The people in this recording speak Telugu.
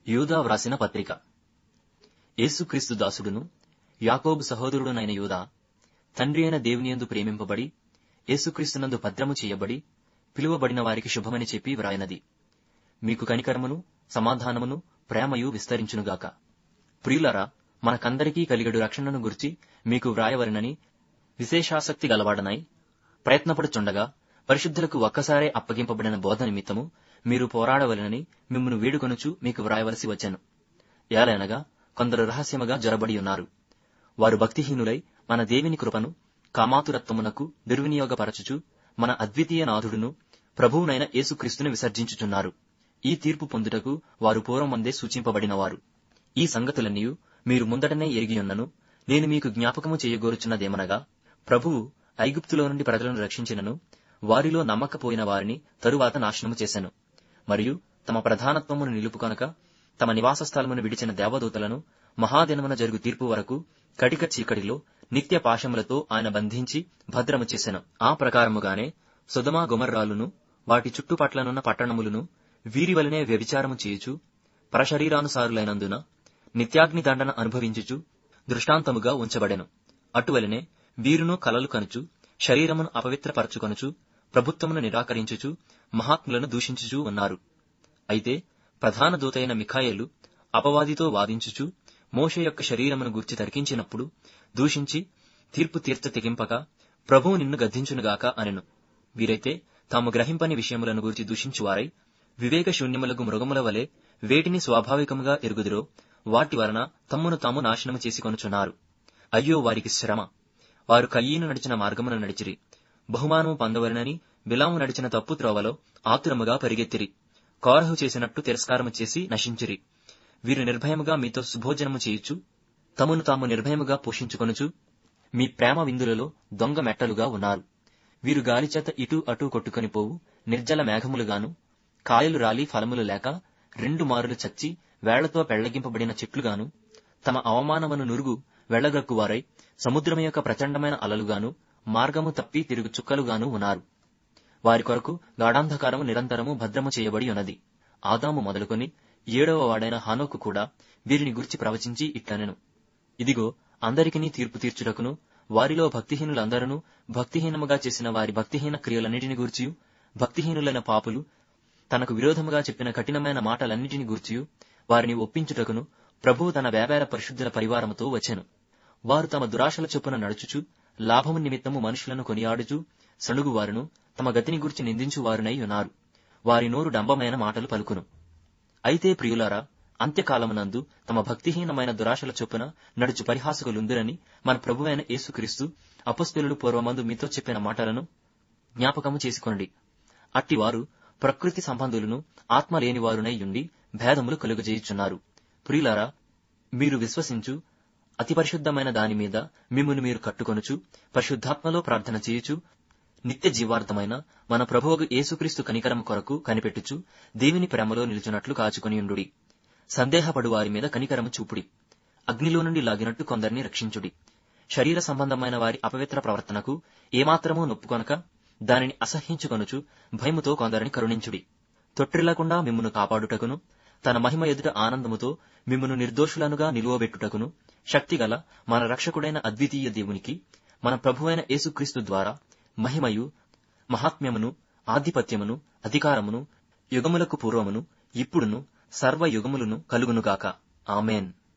యూదా వ్రాసిన పత్రిక యేసుక్రీస్తు దాసుడును యాకోబు సహోదరుడునైన యూదా తండ్రి అయిన దేవునియందు ప్రేమింపబడి యేసుక్రీస్తునందు భద్రము చేయబడి పిలువబడిన వారికి శుభమని చెప్పి వ్రాయనది మీకు కనికరమును సమాధానమును ప్రేమయు విస్తరించునుగాక ప్రియులరా మనకందరికీ కలిగడు రక్షణను గురించి మీకు వ్రాయవలనని విశేషాసక్తి గలవాడనై ప్రయత్నపడుచుండగా పరిశుద్ధులకు ఒక్కసారే అప్పగింపబడిన బోధ నిమిత్తము మీరు పోరాడవలనని మిమ్మను వేడుకొనుచు మీకు వ్రాయవలసి వచ్చాను ఏలైనగా కొందరు రహస్యముగా జొరబడి ఉన్నారు వారు భక్తిహీనులై మన దేవుని కృపను కామాతురత్వమునకు దుర్వినియోగపరచుచు మన అద్వితీయ నాథుడును ప్రభువునైన యేసుక్రీస్తుని విసర్జించుచున్నారు ఈ తీర్పు పొందుటకు వారు పూర్వమందే సూచింపబడినవారు ఈ సంగతులన్నీ మీరు ముందటనే ఎరిగియున్నను నేను మీకు జ్ఞాపకము చేయగోరుచున్నదేమనగా ప్రభువు ఐగుప్తులో నుండి ప్రజలను రక్షించినను వారిలో నమ్మకపోయిన వారిని తరువాత నాశనము చేశాను మరియు తమ ప్రధానత్వమును నిలుపుకొనక తమ నివాస స్థలమును విడిచిన దేవదూతలను మహాదినమున జరుగు తీర్పు వరకు కటిక చీకటిలో నిత్య పాశములతో ఆయన బంధించి భద్రము చేసెను ఆ ప్రకారముగానే సుధమా గుమర్రాలును వాటి చుట్టుపట్లనున్న పట్టణములను వీరి వలనే వ్యభిచారము చేయుచు పరశరీరానుసారులైనందున నిత్యాగ్ని దండన అనుభవించుచు దృష్టాంతముగా ఉంచబడెను అటువలనే వీరును కలలు కనుచు శరీరమును అపవిత్రపరచుకొనుచు ప్రభుత్వమును నిరాకరించుచు మహాత్ములను దూషించుచూ ఉన్నారు అయితే ప్రధాన దూతైన మిఖాయేలు అపవాదితో వాదించుచు మోషే యొక్క శరీరమును గుర్చి తరికించినప్పుడు దూషించి తీర్పు తీర్చ తెగింపక ప్రభువు నిన్ను గద్దించునుగాక అనెను వీరైతే తాము గ్రహింపని విషయములను గురించి దూషించువారై వివేక శూన్యములకు మృగముల వలె వేటిని స్వాభావికముగా ఎరుగుదురో వాటి వలన తమ్మును తాము నాశనము చేసుకొనుచున్నారు అయ్యో వారికి శ్రమ వారు కయ్యను నడిచిన మార్గమును నడిచిరి బహుమానము పొందవలనని బిలాము నడిచిన తప్పు త్రోవలో ఆతురముగా పరిగెత్తిరి కోరహు చేసినట్టు తిరస్కారము చేసి నశించిరి వీరు నిర్భయముగా మీతో సుభోజనము చేయుచు తమను తాము నిర్భయముగా పోషించుకొనుచు మీ ప్రేమ విందులలో దొంగ మెట్టలుగా ఉన్నారు వీరు గాలిచేత ఇటు అటు కొట్టుకొని పోవు నిర్జల మేఘములుగాను కాయలు రాలి ఫలములు లేక రెండు మారులు చచ్చి వేళ్లతో పెళ్లగింపబడిన చెట్లుగాను తమ అవమానమును నురుగు వెళ్లగక్కువారై సముద్రము యొక్క ప్రచండమైన అలలుగాను మార్గము తప్పి తిరుగు చుక్కలుగాను ఉన్నారు వారి కొరకు గాఢాంధకారము నిరంతరము భద్రము చేయబడి ఉన్నది ఆదాము మొదలుకొని ఏడవ వాడైన హానోకు కూడా వీరిని గురించి ప్రవచించి ఇట్లనెను ఇదిగో అందరికినీ తీర్పు తీర్చుటకును వారిలో భక్తిహీనులందరూ భక్తిహీనముగా చేసిన వారి భక్తిహీన క్రియలన్నిటిని గూర్చియు భక్తిహీనులైన పాపులు తనకు విరోధముగా చెప్పిన కఠినమైన మాటలన్నిటిని గూర్చియు వారిని ఒప్పించుటకును ప్రభువు తన వేవేర పరిశుద్ధుల పరివారముతో వచ్చెను వారు తమ దురాశల చొప్పున నడుచుచు లాభము నిమిత్తము మనుషులను కొనియాడుచు సణుగువారును తమ గతిని గురించి నిందించువారునై ఉన్నారు వారి నోరు డంబమైన మాటలు పలుకును అయితే ప్రియులారా అంత్యకాలమునందు తమ భక్తిహీనమైన దురాశల చొప్పున నడుచు పరిహాసకులుందురని మన ప్రభువైన యేసుక్రీస్తు అపస్తులుడు పూర్వమందు మీతో చెప్పిన మాటలను జ్ఞాపకము చేసుకొనండి అట్టివారు ప్రకృతి సంబంధులను ఆత్మ లేనివారునై ఉండి భేదములు కలుగజేయుచున్నారు ప్రియులారా మీరు విశ్వసించు అతి పరిశుద్ధమైన దాని మీద మిమ్మును మీరు కట్టుకొనుచు పరిశుద్ధాత్మలో ప్రార్థన చేయుచు నిత్య జీవార్థమైన మన ప్రభువుకు యేసుక్రీస్తు కనికరము కొరకు కనిపెట్టుచు దేవుని ప్రేమలో నిలుచున్నట్లు కాచుకొనియుండుడి సందేహపడు వారి మీద కనికరము చూపుడి అగ్నిలో నుండి లాగినట్టు కొందరిని రక్షించుడి శరీర సంబంధమైన వారి అపవిత్ర ప్రవర్తనకు ఏమాత్రమూ నొప్పుకొనక దానిని అసహ్యించుకొనుచు భయముతో కొందరిని కరుణించుడి తొట్టిల్లకుండా మిమ్మును కాపాడుటకును తన మహిమ ఎదుట ఆనందముతో మిమ్మును నిర్దోషులనుగా నిలువబెట్టుటకును శక్తిగల మన రక్షకుడైన అద్వితీయ దేవునికి మన ప్రభువైన యేసుక్రీస్తు ద్వారా మహిమయు మహాత్మ్యమును ఆధిపత్యమును అధికారమును యుగములకు పూర్వమును ఇప్పుడును సర్వ యుగములను కలుగునుగాక ఆమెన్